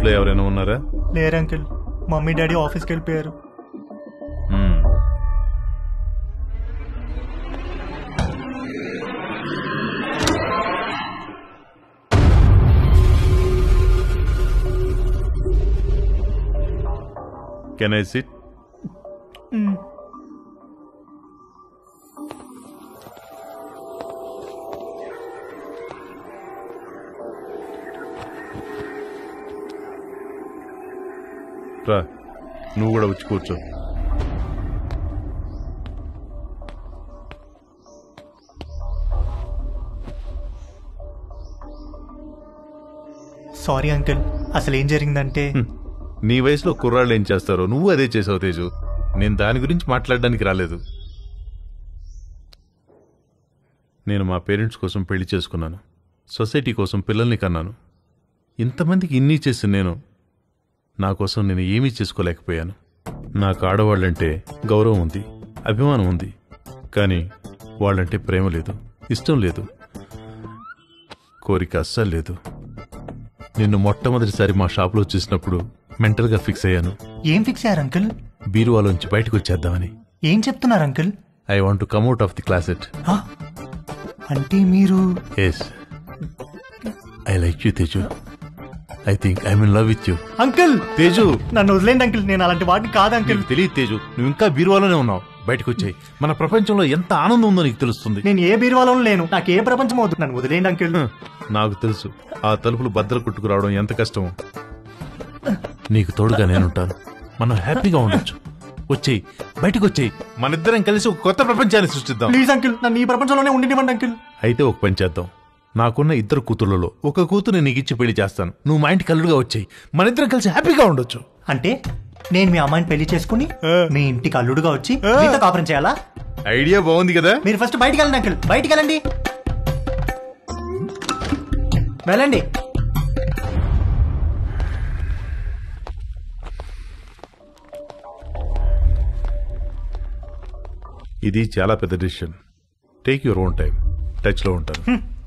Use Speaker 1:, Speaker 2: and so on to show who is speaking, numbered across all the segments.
Speaker 1: ఇంట్లో ఎవరైనా ఉన్నారా
Speaker 2: లేరు అంకిల్ మమ్మీ డాడీ ఆఫీస్కి వెళ్ళిపోయారు
Speaker 1: మ్మ్. కెన్ ఐ సిట్ రా నువ్వు కూడా వచ్చి కూర్చో
Speaker 2: సారీ అంకిల్ అసలు ఏం జరిగిందంటే
Speaker 1: నీ వయసులో కుర్రాళ్ళు ఏం చేస్తారో నువ్వు అదే చేసావు తేజు నేను దాని గురించి మాట్లాడడానికి రాలేదు నేను మా పేరెంట్స్ కోసం పెళ్లి చేసుకున్నాను సొసైటీ కోసం పిల్లల్ని కన్నాను ఇంతమందికి ఇన్ని చేసి నేను నా కోసం నేను ఏమీ చేసుకోలేకపోయాను నాకు ఆడవాళ్ళంటే గౌరవం ఉంది అభిమానం ఉంది కానీ వాళ్ళంటే ప్రేమ లేదు ఇష్టం లేదు కోరిక అస్సలు లేదు నిన్ను మొట్టమొదటిసారి మా షాప్లో చూసినప్పుడు మెంటల్గా ఫిక్స్ అయ్యాను
Speaker 2: ఏం ఫిక్స్ అయ్యారు అంకిల్
Speaker 1: బీరువాలోంచి బయటకు వచ్చేద్దామని
Speaker 2: ఏం చెప్తున్నారు uncle
Speaker 1: I want to come out of the closet
Speaker 2: ఆ? అంటే మీరు
Speaker 1: yes I like you Teju I think I in love with you
Speaker 2: uncle
Speaker 1: Teju
Speaker 2: నన్ను వదిలేండి అంకిల్ నేను అలాంటి వాడిని కాదు అంకిల్
Speaker 1: నీకు తెలియదు తేజు నువ్వు ఇంకా బీరువాలోనే ఉన్నావు బయటకు వచ్చాయి మన ప్రపంచంలో ఎంత ఆనందం ఉందో నీకు తెలుస్తుంది
Speaker 2: నేను ఏ బీరువాలో లేను నాకు ఏ ప్రపంచం అవుతుంది నన్ను వదిలేండి అంకిల్
Speaker 1: నాకు తెలుసు ఆ తలుపులు బద్దలు కొట్టుకు రావడం ఎంత కష్టమో నీకు తోడుగా నేనుంటాను మనం హ్యాపీగా ఉండొచ్చు వచ్చేయి బయటకు వచ్చేయి మనిద్దరం కలిసి ఒక కొత్త ప్రపంచాన్ని సృష్టిద్దాం
Speaker 2: ప్లీజ్ అంకిల్ నన్ను ఈ ప్రపంచంలోనే ఉండినివ్వండి అంకిల్
Speaker 1: అయితే ఒక పని చేద్దాం నాకున్న ఇద్దరు కూతుర్లలో ఒక కూతురు నీకు ఇచ్చి పెళ్లి చేస్తాను నువ్వు మా ఇంటికి అల్లుడుగా వచ్చేయి మనిద్దరం కలిసి హ్యాపీగా ఉండొచ్చు
Speaker 2: అంటే నేను మీ అమ్మాయిని పెళ్లి చేసుకుని మీ ఇంటికి అల్లుడుగా వచ్చి మీతో కాపురం చేయాలా
Speaker 1: ఐడియా బాగుంది కదా
Speaker 2: మీరు ఫస్ట్ బయటికి వెళ్ళండి అంకిల్ బయటికి వెళ్ళండి వెళ్ళండి
Speaker 1: ఇది చాలా పెద్ద decision take your own time టచ్లో ఉంటాను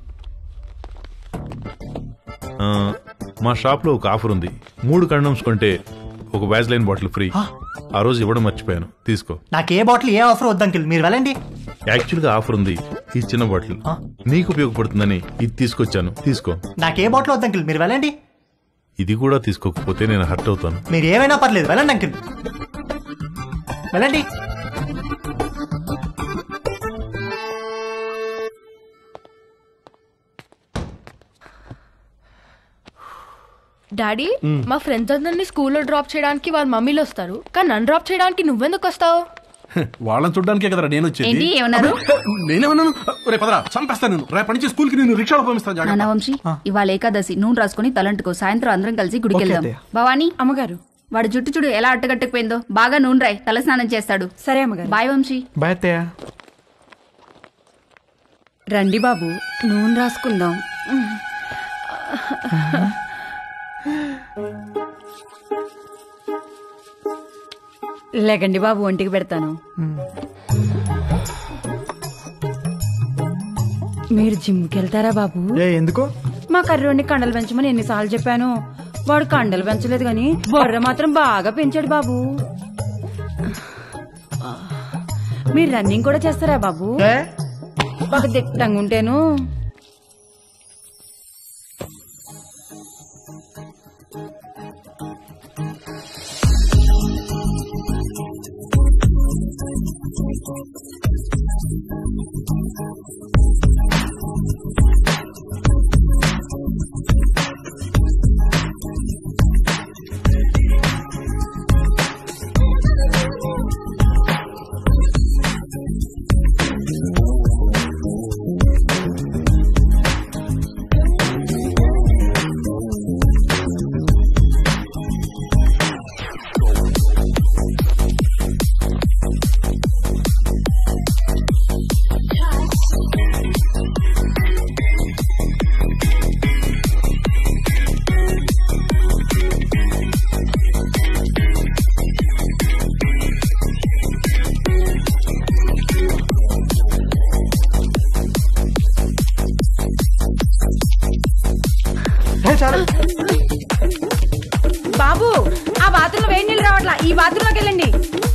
Speaker 1: ఆ, మా షాప్లో ఒక ఆఫర్ ఉంది మూడు కండమ్స్ కొంటే ఒక వ్యాజ్లైన్ బాటిల్ ఫ్రీ ఆ రోజు ఇవ్వడం మర్చిపోయాను తీసుకో
Speaker 2: నాకు ఏ బాటిల్ ఏ ఆఫర్ వద్దు అంకిల్ మీరు వెళ్ళండి
Speaker 1: యాక్చువల్గా ఆఫర్ ఉంది ఈ చిన్న బాటిల్
Speaker 2: ఆ?
Speaker 1: నీకు ఉపయోగపడుతుందని ఇది తీసుకొచ్చాను తీసుకో
Speaker 2: నాకు ఏ బాటిల్ వద్దు అంకిల్ మీరు వెళ్ళండి
Speaker 1: ఇది కూడా తీసుకోకపోతే నేను హర్ట్ అవుతాను
Speaker 2: మీరు ఏమైనా పర్లేదు వెళ్ళండి అంకిల్ వెళ్ళండి
Speaker 3: డాడీ మా ఫ్రెండ్స్ అందరినీ స్కూల్లో డ్రాప్ చేయడానికి వాళ్ళ మమ్మీలు వస్తారు కానీ నన్ను డ్రాప్ చేయడానికి నువ్వెందుకు వస్తావు
Speaker 4: వాళ్ళని చూడడానికే కదరా నేను వచ్చేది
Speaker 5: ఏంటి ఏమన్నారు
Speaker 4: నేనేమన్నాను రే పదరా చంపేస్తాను నేను రేపటి నుంచి స్కూల్ కి నేను రిక్షాలో పంపిస్తాను జాగ్రత్త.
Speaker 5: నాన్న వంశీ ఇవాళ ఏకాదశి నూనె రాసుకుని తలంటుకో సాయంత్రం అందరం కలిసి గుడికి
Speaker 2: ఓకే
Speaker 5: వెళ్దాం
Speaker 2: అత్తయ్య.
Speaker 5: భవానీ
Speaker 6: అమ్మగారు
Speaker 5: వాడు జుట్టు చూడు ఎలా అట్టగట్టుకుపోయిందో బాగా నూనె రాయ్ తల స్నానం చేస్తాడు
Speaker 6: సరే అమ్మగారు
Speaker 5: బాయ్ వంశీ
Speaker 2: బాయ్ అత్తయ్య
Speaker 6: రండి బాబు నూనె రాసుకుందాం లేకండి బాబు ఒంటికి పెడతాను మీరు జిమ్కి వెళ్తారా బాబు
Speaker 2: ఏ ఎందుకు
Speaker 6: మా కర్రోడిని కండలు పెంచమని ఎన్నిసార్లు చెప్పాను వాడు కండలు పెంచలేదు గాని బొర్ర మాత్రం బాగా పెంచాడు బాబు మీరు రన్నింగ్ కూడా చేస్తారా బాబు
Speaker 2: ఏ?
Speaker 6: బాగా దిట్టంగా ఉంటేను బాత్రూమ్ వేడి నీళ్ళు రావట్లా ఈ బాత్రూమ్ లోకి వెళ్ళండి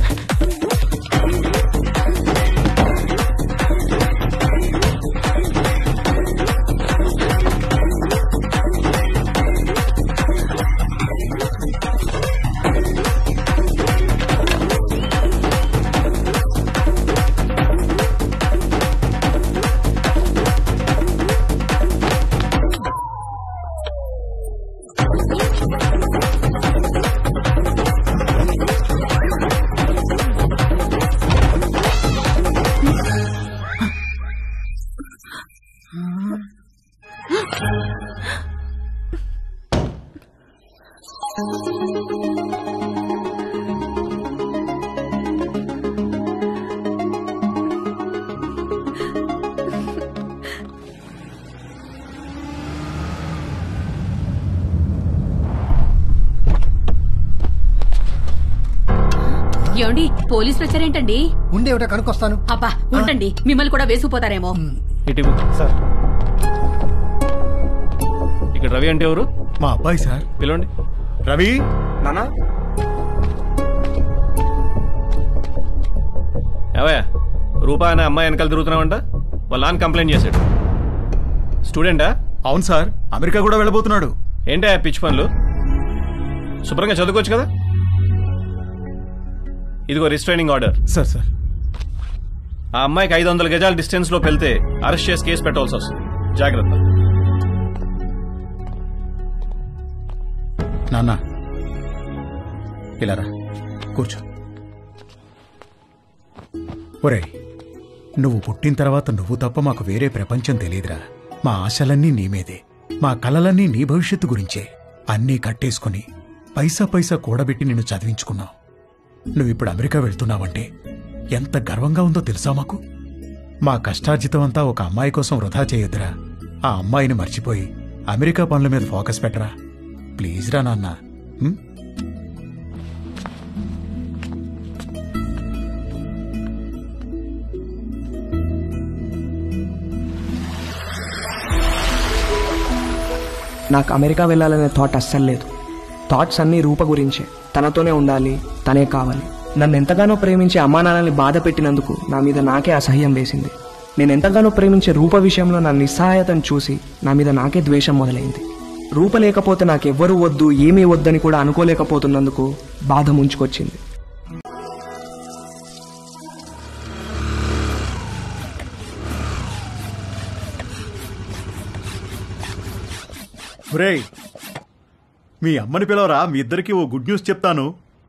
Speaker 7: ఏమండి పోలీసులు వచ్చారేంటండి
Speaker 8: ఉండే ఒకటి కనుక్కొస్తాను
Speaker 7: అబ్బా ఉంటండి మిమ్మల్ని కూడా వేసుకుపోతారేమో
Speaker 9: ఇటు సార్ ఇక్కడ రవి అంటే ఎవరు
Speaker 8: మా అబ్బాయి సార్
Speaker 9: పిలవండి
Speaker 8: రవి
Speaker 9: నానా ఏవయ్యా రూపా అనే అమ్మాయి వెనకాల తిరుగుతున్నావంట వాళ్ళ నాన్న కంప్లైంట్ చేశాడు స్టూడెంటా
Speaker 8: అవును సార్ అమెరికా కూడా వెళ్ళబోతున్నాడు
Speaker 9: ఏంటా పిచ్చి పనులు శుభ్రంగా చదువుకోవచ్చు కదా ఇదిగో రిస్ట్రైనింగ్ ఆర్డర్
Speaker 8: సార్ సార్
Speaker 9: ఆ అమ్మాయికి ఐదు వందల గజాల డిస్టెన్స్ లో వెళ్తే అరెస్ట్ చేసి కేసు పెట్టాల్సి వస్తుంది జాగ్రత్త
Speaker 8: నాన్న ఇలా రా కూర్చో ఒరేయ్ నువ్వు పుట్టిన తర్వాత నువ్వు తప్ప మాకు వేరే ప్రపంచం తెలియదురా మా ఆశలన్నీ నీ మీదే మా కలలన్నీ నీ భవిష్యత్తు గురించే అన్నీ కట్టేసుకుని పైసా పైసా కూడబెట్టి నిన్ను చదివించుకున్నావు నువ్విప్పుడు అమెరికా వెళ్తున్నావంటే ఎంత గర్వంగా ఉందో తెలుసా మాకు మా కష్టార్జితం అంతా ఒక అమ్మాయి కోసం వృధా చేయొద్దురా ఆ అమ్మాయిని మర్చిపోయి అమెరికా పనుల మీద ఫోకస్ పెట్టరా ప్లీజ్ రా నాన్న ఉం?
Speaker 10: నాకు అమెరికా వెళ్ళాలనే థాట్ అస్సలు లేదు థాట్స్ అన్నీ రూప గురించే తనతోనే ఉండాలి తనే కావాలి నన్ను ఎంతగానో ప్రేమించే అమ్మా నాన్నల్ని బాధ పెట్టినందుకు నా మీద నాకే అసహ్యం వేసింది నేను ఎంతగానో ప్రేమించే రూప విషయంలో నా నిస్సహాయతను చూసి నా మీద నాకే ద్వేషం మొదలైంది రూప లేకపోతే నాకెవ్వరూ వద్దు ఏమీ వద్దని కూడా అనుకోలేకపోతున్నందుకు బాధ ముంచుకొచ్చింది
Speaker 8: ఒరేయ్ మీ అమ్మని పిలవరా మీ ఇద్దరికి ఓ గుడ్ న్యూస్ చెప్తాను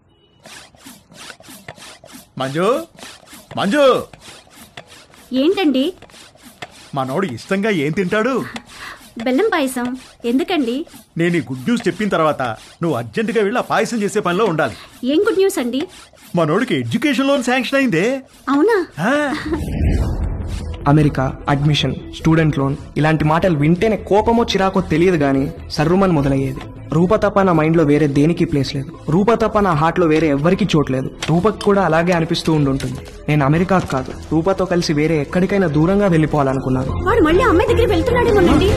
Speaker 8: మంజు మంజు
Speaker 11: ఏంటండి
Speaker 8: మనోడు ఇష్టంగా ఏం తింటాడు
Speaker 11: బెల్లం పాయసం ఎందుకండి
Speaker 8: నేను ఈ గుడ్ న్యూస్ చెప్పిన తర్వాత నువ్వు అర్జెంటుగా వెళ్ళి ఆ పాయసం చేసే పనిలో ఉండాలి
Speaker 11: ఏం గుడ్ న్యూస్ అండి
Speaker 8: మనోడికి ఎడ్యుకేషన్ లోన్ శాంక్షన్ అయిందే
Speaker 11: అవునా
Speaker 8: ఆ,
Speaker 10: అమెరికా అడ్మిషన్ స్టూడెంట్ లోన్ ఇలాంటి మాటలు వింటేనే కోపమో చిరాకో తెలియదు కానీ సర్రుమని మొదలయ్యేది రూప తప్ప నా మైండ్లో వేరే దేనికి ప్లేస్ లేదు రూప తప్ప నా హార్ట్లో వేరే ఎవ్వరికి చోట్లేదు రూపకి కూడా అలాగే అనిపిస్తూ ఉండుంటుంది నేను అమెరికా కాదు రూపతో కలిసి వేరే ఎక్కడికైనా దూరంగా వెళ్ళిపోవాలనుకున్నాను
Speaker 11: వాడు మళ్ళీ అమ్మాయి దగ్గరికి వెళ్తున్నాడేమోనండి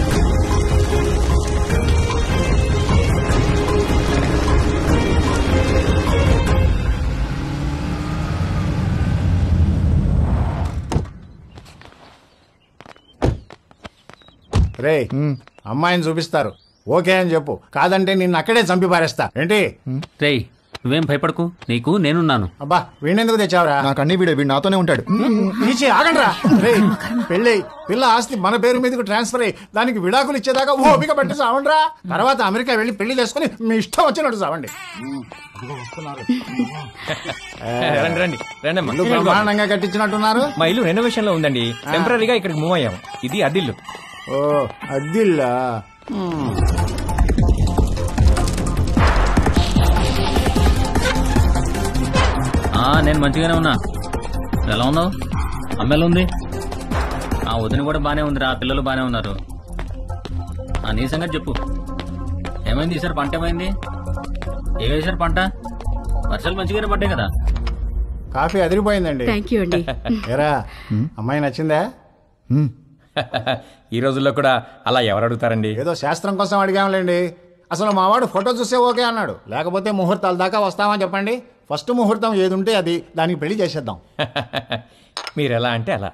Speaker 12: రే అమ్మాయిని చూపిస్తారు ఓకే అని చెప్పు కాదంటే నిన్ను అక్కడే చంపి పారేస్తా ఏంటి
Speaker 13: రేయ్ నువ్వేం భయపడకు నీకు నేనున్నాను
Speaker 12: అబ్బా వీణెందుకు తెచ్చావురా
Speaker 8: నాకు అన్ని వీడే వీడు నాతోనే ఉంటాడు
Speaker 12: తీసి ఆగండ్రా రే పెళ్ళి పిల్ల ఆస్తి మన పేరు మీదకి ట్రాన్స్ఫర్ అయ్యి దానికి విడాకులు ఇచ్చేదాకా ఓపిక పట్టి సావండ్రా తర్వాత అమెరికా వెళ్ళి పెళ్లి చేసుకుని మీ ఇష్టం వచ్చినట్టు సావండి
Speaker 14: రండి రండి రండి అమ్మా.
Speaker 12: ఇల్లు బ్రహ్మాండంగా కట్టించినట్టున్నారు
Speaker 14: మా ఇల్లు రెనోవేషన్ లో ఉందండి టెంపరీగా ఇక్కడికి మూవ్ అయ్యాం ఇది అద్దిల్లు
Speaker 12: ఓ అద్దిల్లా
Speaker 13: ఆ నేను మంచిగానే ఉన్నా ఎలా ఉన్నావు అమ్మ ఎలా ఉంది ఆ వదిన కూడా బానే ఉంది రా పిల్లలు బానే ఉన్నారు ఆ నీ సంగతి చెప్పు ఏమైంది ఈసారి పంట ఏమైంది ఏ వేసారు పంట వర్షాలు మంచిగానే పడ్డాయి కదా
Speaker 12: కాఫీ అదిరిపోయిందండి
Speaker 7: థ్యాంక్ యూ అండి
Speaker 12: ఏరా అమ్మాయి నచ్చిందా
Speaker 14: ఈ రోజుల్లో కూడా అలా ఎవరు అడుగుతారండి
Speaker 12: ఏదో శాస్త్రం కోసం అడిగాంలేండి అసలు మావాడు ఫోటో చూసే ఓకే అన్నాడు లేకపోతే ముహూర్తాల దాకా వస్తామని చెప్పండి ఫస్ట్ ముహూర్తం ఏది ఉంటే అది దానికి పెళ్లి చేసేద్దాం
Speaker 14: మీరు ఎలా అంటే అలా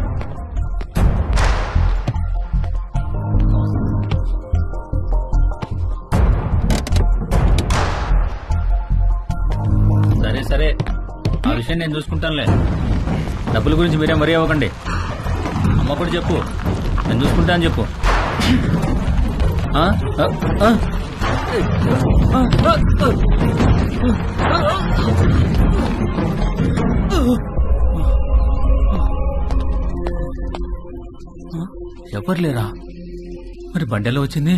Speaker 13: సరే సరే ఆ విషయం నేను చూసుకుంటానులే డబ్బుల గురించి మీరే మరీ అవ్వకండి అమ్మ కూడా చెప్పు నేను చూసుకుంటా అని చెప్పు ఆ? ఆ? ఆ? ఎవరు లేరా మరి బండెలో వచ్చింది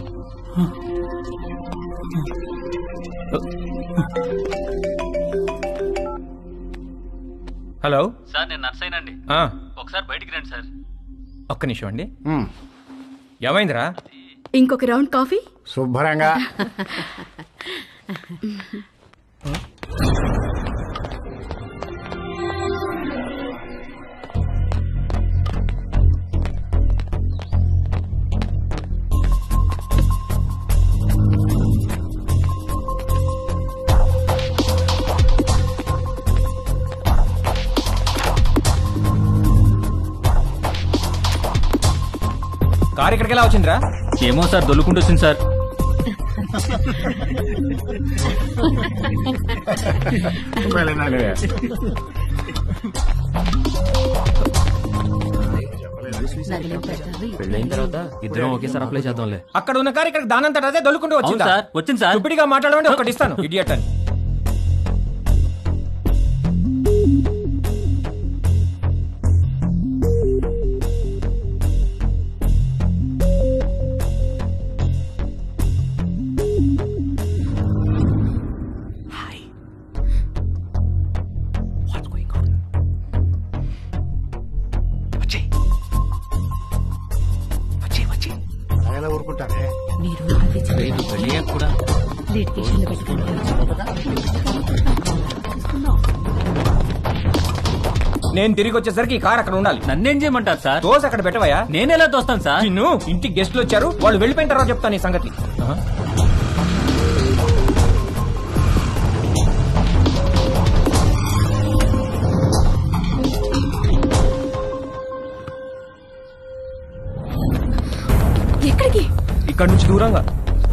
Speaker 14: హలో
Speaker 13: సార్ నేను నర్సైనండి
Speaker 14: ఆ,
Speaker 13: ఒకసారి బయటికి రండి సార్
Speaker 14: ఒక్క నిమిషం అండి ఏమైందిరా
Speaker 11: ఇంకొక రౌండ్ కాఫీ
Speaker 12: శుభ్రంగా
Speaker 14: కారు ఇక్కడికి ఎలా వచ్చిందిరా
Speaker 13: ఏమో సార్ దొల్లుకుంటూ వచ్చింది సార్
Speaker 14: పెళ్ళైన తర్వాత ఇద్దరం ఒకేసారి అప్లై చేద్దాంలే అక్కడ ఉన్న కారు ఇక్కడ దానంతట అదే దొల్లుకుంటూ వచ్చిందా
Speaker 13: అవును సార్, వచ్చింది సార్.
Speaker 14: ఇప్పటిగా మాట్లాడమంటే ఒకటి ఇస్తాను ఇడియట్ అని
Speaker 12: ఎలా ఊరుకుంటారే
Speaker 13: పెళ్ళయ్యాక కూడా
Speaker 14: నేను తిరిగి వచ్చేసరికి ఈ కార్ అక్కడ ఉండాలి
Speaker 13: నన్నేం చేయమంటారు సార్
Speaker 14: దోశ అక్కడ పెట్టవయా
Speaker 13: నేను ఎలా తోస్తాను సార్
Speaker 14: నిన్ను ఇంటికి గెస్ట్లు వచ్చారు వాళ్ళు వెళ్ళిపోయిన తర్వాత చెప్తాను ఈ సంగతి ఆ?
Speaker 11: ఎక్కడికి
Speaker 14: ఇక్కడ నుంచి దూరంగా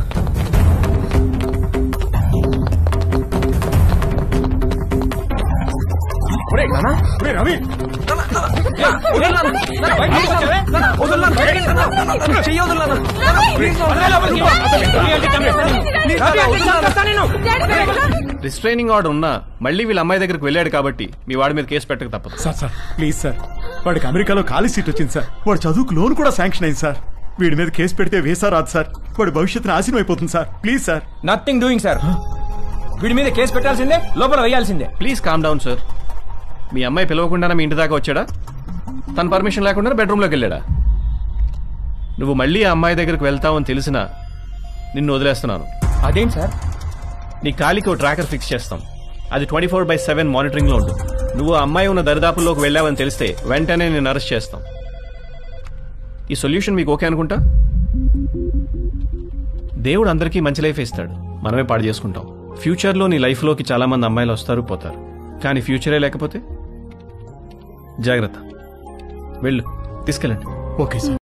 Speaker 14: ఒరేయ్, నాన్న, ఒరేయ్, రవి. నాన్న, నాన్న. ఏయ్, వదలు నాన్న. నాన్న, బయటికి తీసుకొచ్చావే? నాన్న, వదలు నాన్న, బయటికి తీసుకురా. నాన్న, నాన్న, చెయ్యి వదలు నాన్న. నాన్న, ప్లీజ్ నాన్న, వదలు లోపలికి. రవి అంటే చంపేస్తాను నిన్ను. ప్లీజ్ నాన్న, వదలు నాన్న.
Speaker 9: రిస్ట్రైనింగ్ ఆర్డర్ ఉన్నా మళ్ళీ వీళ్ళ అమ్మాయి దగ్గరికి వెళ్ళాడు కాబట్టి మీ వాడి మీద కేసు పెట్టక తప్పదు
Speaker 8: సార్ సార్ ప్లీజ్ సార్ వాడికి అమెరికాలో ఖాళీ సీట్ వచ్చింది సార్ వాడు చదువుకు లోన్ కూడా శాంక్షన్ అయింది సార్ వీడి మీద కేసు పెడితే వేసా రాదు సార్ వాడి భవిష్యత్తు నాశనం అయిపోతుంది sir please sir
Speaker 14: nothing doing sir వీడి మీద కేసు పెట్టాల్సిందే లోపల వేయాల్సిందే
Speaker 9: ప్లీజ్ కామ్ డౌన్ సార్ మీ అమ్మాయి పిలవకుండానే మీ ఇంటి దాకా వచ్చాడా తన పర్మిషన్ లేకుండా బెడ్రూమ్లోకి వెళ్ళాడా నువ్వు మళ్ళీ ఆ అమ్మాయి దగ్గరికి వెళ్తావని తెలిసినా నిన్ను వదిలేస్తున్నాను
Speaker 14: అదేంటి సార్
Speaker 9: నీ కాలికి ఓ ట్రాకర్ ఫిక్స్ చేస్తాం అది twenty four by seven monitoring లో ఉంటుంది నువ్వు ఆ అమ్మాయి ఉన్న దరిదాపుల్లోకి వెళ్ళావని తెలిస్తే వెంటనే నేను అరెస్ట్ చేస్తాం ఈ సొల్యూషన్ మీకు ఓకే అనుకుంటా దేవుడు అందరికీ మంచి లైఫ్ ఇస్తాడు మనమే పాడు చేసుకుంటాం ఫ్యూచర్లో నీ లైఫ్లోకి చాలా మంది అమ్మాయిలు వస్తారు పోతారు కానీ ఫ్యూచరే లేకపోతే జాగ్రత్త వెళ్ళు తీసుకెళ్ళండి
Speaker 8: ఓకే సార్